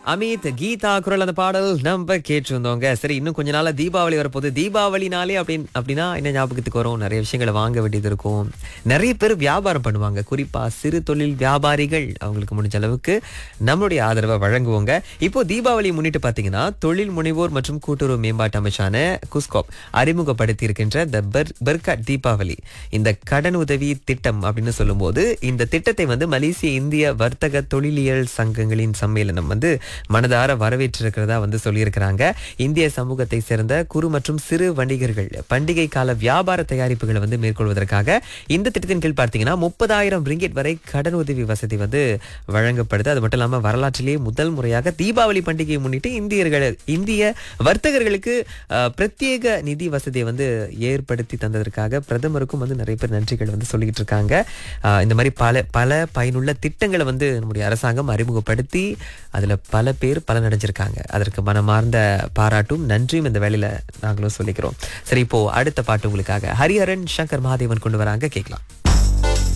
அமித் கீதா குரல் அந்த பாடல் நம்ம கேட்டிருந்தோங்க சரி இன்னும் கொஞ்ச நாளா தீபாவளி வரப்போகுது தீபாவளினாலே அப்படின்னு அப்படின்னா என்ன ஞாபகத்துக்கு வரும் நிறைய விஷயங்களை வாங்க வேண்டியது இருக்கும் நிறைய பேர் வியாபாரம் பண்ணுவாங்க குறிப்பா சிறு தொழில் வியாபாரிகள் அவங்களுக்கு முடிஞ்ச அளவுக்கு நம்மளுடைய ஆதரவை வழங்குவோங்க இப்போ தீபாவளி முன்னிட்டு பாத்தீங்கன்னா தொழில் முனைவோர் மற்றும் கூட்டுறவு மேம்பாட்டு அமைச்சான குஸ்கோப் அறிமுகப்படுத்தி இருக்கின்ற த பெர்கட் தீபாவளி இந்த கடன் உதவி திட்டம் அப்படின்னு சொல்லும்போது இந்த திட்டத்தை வந்து மலேசிய இந்திய வர்த்தக தொழிலியல் சங்கங்களின் சம்மேளனம் வந்து மனதார வரவேற்றிருக்கிறதா வந்து சொல்லியிருக்கிறாங்க இந்திய சமூகத்தை சேர்ந்த குறு மற்றும் சிறு வணிகர்கள் பண்டிகை கால வியாபார தயாரிப்புகளை வந்து மேற்கொள்வதற்காக இந்த திட்டத்தின் கீழ் பார்த்தீங்கன்னா முப்பதாயிரம் ரிங்கெட் வரை கடன் உதவி வசதி வந்து வழங்கப்படுது அது மட்டும் இல்லாமல் வரலாற்றிலேயே முதல் முறையாக தீபாவளி பண்டிகையை முன்னிட்டு இந்தியர்கள் இந்திய வர்த்தகர்களுக்கு அஹ், பிரத்யேக நிதி வசதியை வந்து ஏற்படுத்தி தந்ததற்காக பிரதமருக்கும் வந்து நிறைய பேர் நன்றிகள் வந்து சொல்லிக்கிட்டு இருக்காங்க அஹ், இந்த மாதிரி பல பல பயனுள்ள திட்டங்களை வந்து நம்முடைய அரசாங்கம் அறிமுகப்படுத்தி அதுல பல பேர் பலனடைஞ்சிருக்காங்க அதற்கு மனமார்ந்த பாராட்டும் நன்றியும் இந்த வேலையில நாங்களும் சொல்லிக்கிறோம் சரி இப்போ அடுத்த பாட்டு உங்களுக்காக ஹரிஹரன் சங்கர் மகாதேவன் கொண்டு வராங்க கேட்கலாம்